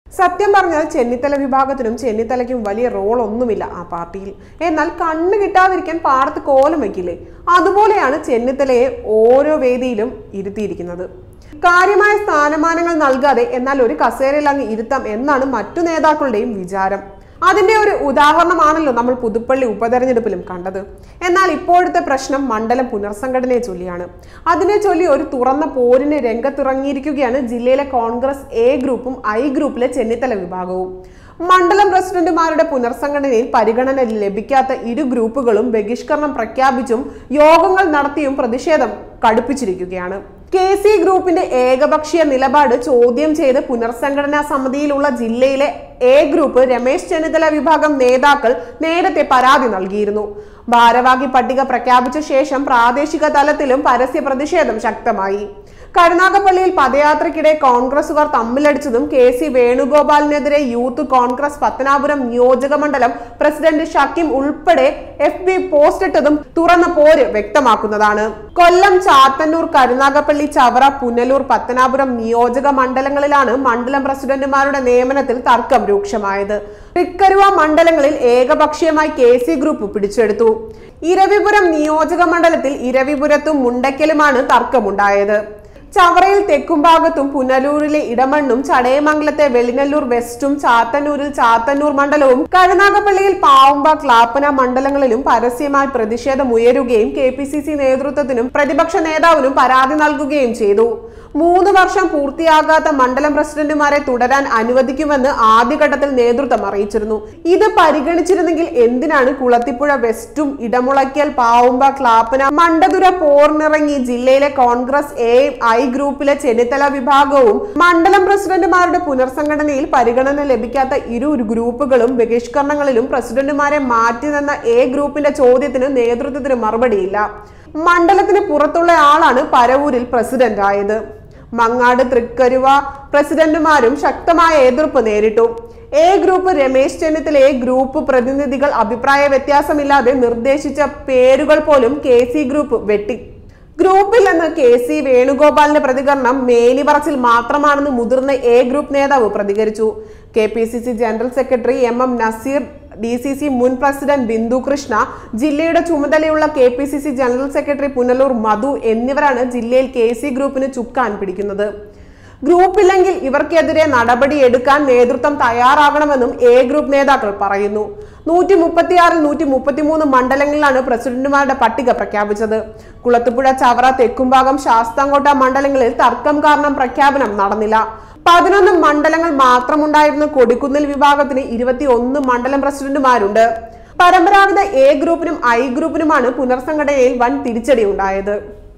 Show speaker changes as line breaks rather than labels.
സത്യം പറഞ്ഞാൽ ചെന്നിത്തല വിഭാഗത്തിനും ചെന്നിത്തലയ്ക്കും വലിയ റോൾ ഒന്നുമില്ല ആ പാർട്ടിയിൽ എന്നാൽ കണ്ണ് കിട്ടാതിരിക്കാൻ പാടത്ത് കോലം വയ്ക്കില്ലേ അതുപോലെയാണ് ചെന്നിത്തലയെ ഓരോ വേദിയിലും ഇരുത്തിയിരിക്കുന്നത് കാര്യമായ സ്ഥാനമാനങ്ങൾ നൽകാതെ എന്നാൽ ഒരു കസേരയിൽ അങ്ങ് ഇരുത്താം എന്നാണ് മറ്റു നേതാക്കളുടെയും വിചാരം അതിന്റെ ഒരു ഉദാഹരണമാണല്ലോ നമ്മൾ പുതുപ്പള്ളി ഉപതെരഞ്ഞെടുപ്പിലും കണ്ടത് എന്നാൽ ഇപ്പോഴത്തെ പ്രശ്നം മണ്ഡലം പുനർസംഘടനയെ ചൊല്ലിയാണ് അതിനെ ചൊല്ലി ഒരു തുറന്ന പോരിന് രംഗത്തിറങ്ങിയിരിക്കുകയാണ് ജില്ലയിലെ കോൺഗ്രസ് എ ഗ്രൂപ്പും ഐ ഗ്രൂപ്പിലെ ചെന്നിത്തല വിഭാഗവും മണ്ഡലം പ്രസിഡന്റുമാരുടെ പുനർസംഘടനയിൽ പരിഗണന ലഭിക്കാത്ത ഇരു ഗ്രൂപ്പുകളും ബഹിഷ്കരണം പ്രഖ്യാപിച്ചും യോഗങ്ങൾ നടത്തിയും പ്രതിഷേധം കടുപ്പിച്ചിരിക്കുകയാണ് കെ സി ഗ്രൂപ്പിന്റെ ഏകപക്ഷീയ നിലപാട് ചോദ്യം ചെയ്ത് പുനർസംഘടനാ സമിതിയിലുള്ള ജില്ലയിലെ എ ഗ്രൂപ്പ് രമേശ് ചെന്നിത്തല വിഭാഗം നേതാക്കൾ നേരത്തെ പരാതി നൽകിയിരുന്നു ഭാരവാഹി പട്ടിക പ്രഖ്യാപിച്ച ശേഷം പ്രാദേശിക തലത്തിലും പരസ്യ പ്രതിഷേധം ശക്തമായി കരുനാഗപ്പള്ളിയിൽ പദയാത്രയ്ക്കിടെ കോൺഗ്രസുകാർ തമ്മിലടിച്ചതും കെ സി വേണുഗോപാലിനെതിരെ യൂത്ത് കോൺഗ്രസ് പത്തനാപുരം നിയോജക മണ്ഡലം പ്രസിഡന്റ് ഷക്കീം ഉൾപ്പെടെ എഫ് ബി പോസ്റ്റ് ഇട്ടതും തുറന്ന പോര് വ്യക്തമാക്കുന്നതാണ് കൊല്ലം ചാത്തന്നൂർ കരുനാഗപ്പള്ളി ചവറ പുനലൂർ പത്തനാപുരം നിയോജക മണ്ഡലങ്ങളിലാണ് മണ്ഡലം പ്രസിഡന്റുമാരുടെ നിയമനത്തിൽ തർക്കം രൂക്ഷമായത് തൃക്കരുവ മണ്ഡലങ്ങളിൽ ഏകപക്ഷീയമായി കെ സി ഗ്രൂപ്പ് പിടിച്ചെടുത്തു ഇരവിപുരം നിയോജക മണ്ഡലത്തിൽ ഇരവിപുരത്തും മുണ്ടയ്ക്കലുമാണ് തർക്കമുണ്ടായത് ചവറയിൽ തെക്കുംഭാഗത്തും പുനലൂരിലെ ഇടമണ്ണും ചടയമംഗലത്തെ വെളിനല്ലൂർ വെസ്റ്റും ചാത്തന്നൂരിൽ ചാത്തന്നൂർ മണ്ഡലവും കരുനാഗപ്പള്ളിയിൽ പാവുമ്പ ക്ലാപ്പന മണ്ഡലങ്ങളിലും പരസ്യമായി പ്രതിഷേധം ഉയരുകയും കെ പി സി സി നേതൃത്വത്തിനും പ്രതിപക്ഷ നേതാവിനും പരാതി നൽകുകയും ചെയ്തു മൂന്ന് വർഷം പൂർത്തിയാകാത്ത മണ്ഡലം പ്രസിഡന്റുമാരെ തുടരാൻ അനുവദിക്കുമെന്ന് ആദ്യഘട്ടത്തിൽ നേതൃത്വം അറിയിച്ചിരുന്നു ഇത് പരിഗണിച്ചിരുന്നെങ്കിൽ എന്തിനാണ് കുളത്തിപ്പുഴ വെസ്റ്റും ഇടമുളയ്ക്കൽ പാവുമ്പ ക്ലാപ്പന മണ്ടതുര പോർന്നിറങ്ങി ജില്ലയിലെ കോൺഗ്രസ് എ ഐ ഗ്രൂപ്പിലെ ചെന്നിത്തല വിഭാഗവും മണ്ഡലം പ്രസിഡന്റുമാരുടെ പുനർസംഘടനയിൽ പരിഗണന ലഭിക്കാത്ത ഇരു ഗ്രൂപ്പുകളും ബഹിഷ്കരണങ്ങളിലും പ്രസിഡന്റുമാരെ മാറ്റി നിന്ന എ ഗ്രൂപ്പിന്റെ ചോദ്യത്തിന് നേതൃത്വത്തിന് മറുപടിയില്ല മണ്ഡലത്തിന് പുറത്തുള്ള ആളാണ് പരവൂരിൽ പ്രസിഡന്റ് ആയത് മങ്ങാട് തൃക്കരുവ പ്രസിഡന്റുമാരും ശക്തമായ എതിർപ്പ് നേരിട്ടു എ ഗ്രൂപ്പ് രമേശ് ചെന്നിത്തലയെ ഗ്രൂപ്പ് പ്രതിനിധികൾ അഭിപ്രായ വ്യത്യാസമില്ലാതെ നിർദ്ദേശിച്ച പേരുകൾ പോലും കെ സി ഗ്രൂപ്പ് വെട്ടി ഗ്രൂപ്പിൽ നിന്ന് കെ സി വേണുഗോപാലിന്റെ പ്രതികരണം മേലിപറച്ചിൽ മാത്രമാണെന്ന് മുതിർന്ന എ ഗ്രൂപ്പ് നേതാവ് പ്രതികരിച്ചു K P C C general secretary M M Naseer D C C മുൻ പ്രസിഡന്റ് ബിന്ദു കൃഷ്ണ ജില്ലയുടെ ചുമതലയുള്ള K P C C general secretary Punalur Madhu എന്നിവരാണ് ജില്ലയിൽ കെ സി ഗ്രൂപ്പിന് ചുക്കാൻ പിടിക്കുന്നത് ഗ്രൂപ്പില്ലെങ്കിൽ ഇവർക്കെതിരെ നടപടി എടുക്കാൻ നേതൃത്വം തയ്യാറാകണമെന്നും എ ഗ്രൂപ്പ് നേതാക്കൾ പറയുന്നു നൂറ്റി മുപ്പത്തിയാറിൽ നൂറ്റി മുപ്പത്തിമൂന്ന് മണ്ഡലങ്ങളിലാണ് പ്രസിഡന്റുമാരുടെ പട്ടിക പ്രഖ്യാപിച്ചത് കുളത്തുപുഴ ചവറ തെക്കുംഭാഗം ശാസ്താംകോട്ട മണ്ഡലങ്ങളിൽ തർക്കം കാരണം പ്രഖ്യാപനം നടന്നില്ല പതിനൊന്ന് മണ്ഡലങ്ങൾ മാത്രമുണ്ടായിരുന്ന കൊടിക്കുന്നിൽ വിഭാഗത്തിന് ഇരുപത്തി ഒന്ന് മണ്ഡലം പ്രസിഡന്റുമാരുണ്ട് പരമ്പരാഗത എ ഗ്രൂപ്പിനും ഐ ഗ്രൂപ്പിനുമാണ് പുനർസംഘടനയിൽ വൻ തിരിച്ചടി ഉണ്ടായത്